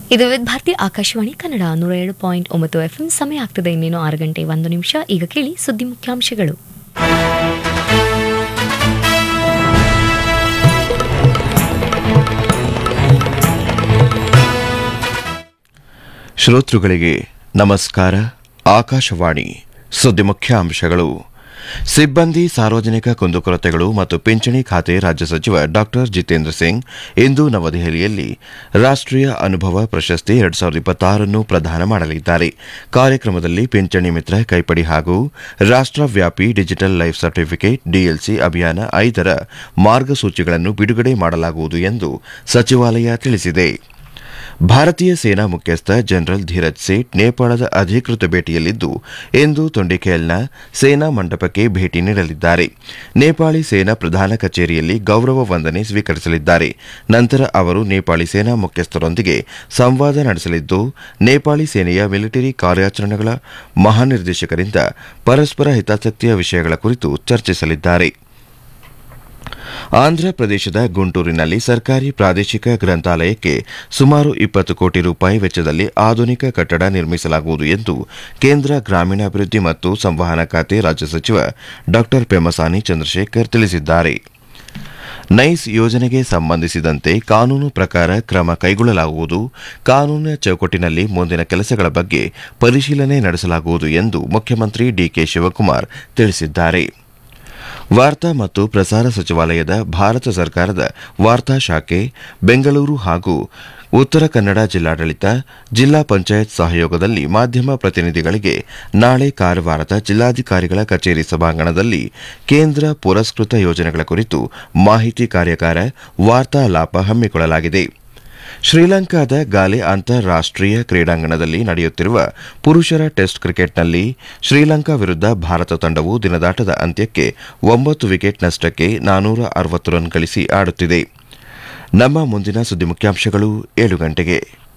ಇದು ವಿವಿಧ ಭಾರತಿ ಆಕಾಶವಾಣಿ ಕನ್ನಡ ನೂರ ಏಳು ಪಾಯಿಂಟ್ ಒಂಬತ್ತು ಎಫ್ಎಂ ಸಮಯ ಆಗ್ತದೆ ಇನ್ನೇನು ಆರು ಗಂಟೆ ಒಂದು ನಿಮಿಷ ಈಗ ಕೇಳಿ ಸುದ್ದಿ ಮುಖ್ಯಾಂಶಗಳು ಶ್ರೋತೃಗಳಿಗೆ ನಮಸ್ಕಾರ ಆಕಾಶವಾಣಿ ಸುದ್ದಿ ಮುಖ್ಯಾಂಶಗಳು ಸಿಬ್ಬಂದಿ ಸಾರ್ವಜನಿಕ ಕುಂದುಕೊರತೆಗಳು ಮತ್ತು ಪಿಂಚಣಿ ಖಾತೆ ರಾಜ್ಯ ಸಚಿವ ಡಾ ಜಿತೇಂದ್ರ ಸಿಂಗ್ ಇಂದು ನವದೆಹಲಿಯಲ್ಲಿ ರಾಷ್ಟೀಯ ಅನುಭವ ಪ್ರಶಸ್ತಿ ಎರಡ್ ಸಾವಿರದ ಇಪ್ಪತ್ತಾರನ್ನು ಪ್ರದಾನ ಮಾಡಲಿದ್ದಾರೆ ಕಾರ್ಯಕ್ರಮದಲ್ಲಿ ಪಿಂಚಣಿ ಮಿತ್ರ ಕೈಪಡಿ ಹಾಗೂ ರಾಷ್ಟವ್ಯಾಪಿ ಡಿಜಿಟಲ್ ಲೈಫ್ ಸರ್ಟಿಫಿಕೇಟ್ ಡಿಎಲ್ಸಿ ಅಭಿಯಾನ ಐದರ ಮಾರ್ಗಸೂಚಿಗಳನ್ನು ಬಿಡುಗಡೆ ಮಾಡಲಾಗುವುದು ಎಂದು ಸಚಿವಾಲಯ ತಿಳಿಸಿದೆ ಭಾರತೀಯ ಸೇನಾ ಮುಖ್ಯಸ್ಥ ಜನರಲ್ ಧೀರಜ್ ಸೇಠ್ ನೇಪಾಳದ ಅಧಿಕೃತ ಭೇಟಿಯಲ್ಲಿದ್ದು ಇಂದು ತೊಂಡಿಖೇಲ್ನ ಸೇನಾ ಮಂಟಪಕ್ಕೆ ಭೇಟಿ ನೀಡಲಿದ್ದಾರೆ ನೇಪಾಳಿ ಸೇನಾ ಪ್ರಧಾನ ಕಚೇರಿಯಲ್ಲಿ ಗೌರವ ವಂದನೆ ಸ್ವೀಕರಿಸಲಿದ್ದಾರೆ ನಂತರ ಅವರು ನೇಪಾಳಿ ಸೇನಾ ಮುಖ್ಯಸ್ಥರೊಂದಿಗೆ ಸಂವಾದ ನಡೆಸಲಿದ್ದು ನೇಪಾಳಿ ಸೇನೆಯ ಮಿಲಿಟರಿ ಕಾರ್ಯಾಚರಣೆಗಳ ಮಹಾನಿರ್ದೇಶಕರಿಂದ ಪರಸ್ಪರ ಹಿತಾಸಕ್ತಿಯ ವಿಷಯಗಳ ಕುರಿತು ಚರ್ಚಿಸಲಿದ್ದಾರೆ ಆಂಧ್ರಪ್ರದೇಶದ ಗುಂಟೂರಿನಲ್ಲಿ ಸರ್ಕಾರಿ ಪ್ರಾದೇಶಿಕ ಗ್ರಂಥಾಲಯಕ್ಕೆ ಸುಮಾರು ಇಪ್ಪತ್ತು ಕೋಟಿ ರೂಪಾಯಿ ವೆಚ್ಚದಲ್ಲಿ ಆಧುನಿಕ ಕಟ್ಟಡ ನಿರ್ಮಿಸಲಾಗುವುದು ಎಂದು ಕೇಂದ್ರ ಗ್ರಾಮೀಣಾಭಿವೃದ್ಧಿ ಮತ್ತು ಸಂವಹನ ಖಾತೆ ರಾಜ್ಯ ಸಚಿವ ಡಾ ಪೆಮಸಾನಿ ಚಂದ್ರಶೇಖರ್ ತಿಳಿಸಿದ್ದಾರೆ ನೈಸ್ ಯೋಜನೆಗೆ ಸಂಬಂಧಿಸಿದಂತೆ ಕಾನೂನು ಪ್ರಕಾರ ಕ್ರಮ ಕೈಗೊಳ್ಳಲಾಗುವುದು ಕಾನೂನಿನ ಚೌಕಟ್ಟಿನಲ್ಲಿ ಮುಂದಿನ ಕೆಲಸಗಳ ಬಗ್ಗೆ ಪರಿಶೀಲನೆ ನಡೆಸಲಾಗುವುದು ಎಂದು ಮುಖ್ಯಮಂತ್ರಿ ಡಿಕೆ ಶಿವಕುಮಾರ್ ತಿಳಿಸಿದ್ದಾರೆ ವಾರ್ತಾ ಮತ್ತು ಪ್ರಸಾರ ಸಚಿವಾಲಯದ ಭಾರತ ಸರ್ಕಾರದ ವಾರ್ತಾ ಶಾಖೆ ಬೆಂಗಳೂರು ಹಾಗೂ ಉತ್ತರ ಕನ್ನಡ ಜಿಲ್ಲಾಡಳಿತ ಜಿಲ್ಲಾ ಪಂಚಾಯತ್ ಸಹಯೋಗದಲ್ಲಿ ಮಾಧ್ಯಮ ಪ್ರತಿನಿಧಿಗಳಿಗೆ ನಾಳೆ ಕಾರವಾರದ ಜಿಲ್ಲಾಧಿಕಾರಿಗಳ ಕಚೇರಿ ಸಭಾಂಗಣದಲ್ಲಿ ಕೇಂದ್ರ ಪುರಸ್ಕೃತ ಯೋಜನೆಗಳ ಕುರಿತು ಮಾಹಿತಿ ಕಾರ್ಯಾಗಾರ ವಾರ್ತಾಲಾಪ ಹಮ್ಮಿಕೊಳ್ಳಲಾಗಿದೆ ಶ್ರೀಲಂಕಾದ ಗಾಲೆ ಅಂತಾರಾಷ್ಟೀಯ ಕ್ರೀಡಾಂಗಣದಲ್ಲಿ ನಡೆಯುತ್ತಿರುವ ಪುರುಷರ ಟೆಸ್ಟ್ ಕ್ರಿಕೆಟ್ನಲ್ಲಿ ಶ್ರೀಲಂಕಾ ವಿರುದ್ಧ ಭಾರತ ತಂಡವು ದಿನದಾಟದ ಅಂತ್ಯಕ್ಕೆ ಒಂಬತ್ತು ವಿಕೆಟ್ ನಷ್ಟಕ್ಕೆ ನಾನೂರ ಅರವತ್ತು ರನ್ ಗಳಿಸಿ ಆಡುತ್ತಿದೆ ನಮ್ಮ ಮುಂದಿನ ಸುದ್ದಿ ಮುಖ್ಯಾಂಶಗಳು ಏಳು ಗಂಟೆಗೆ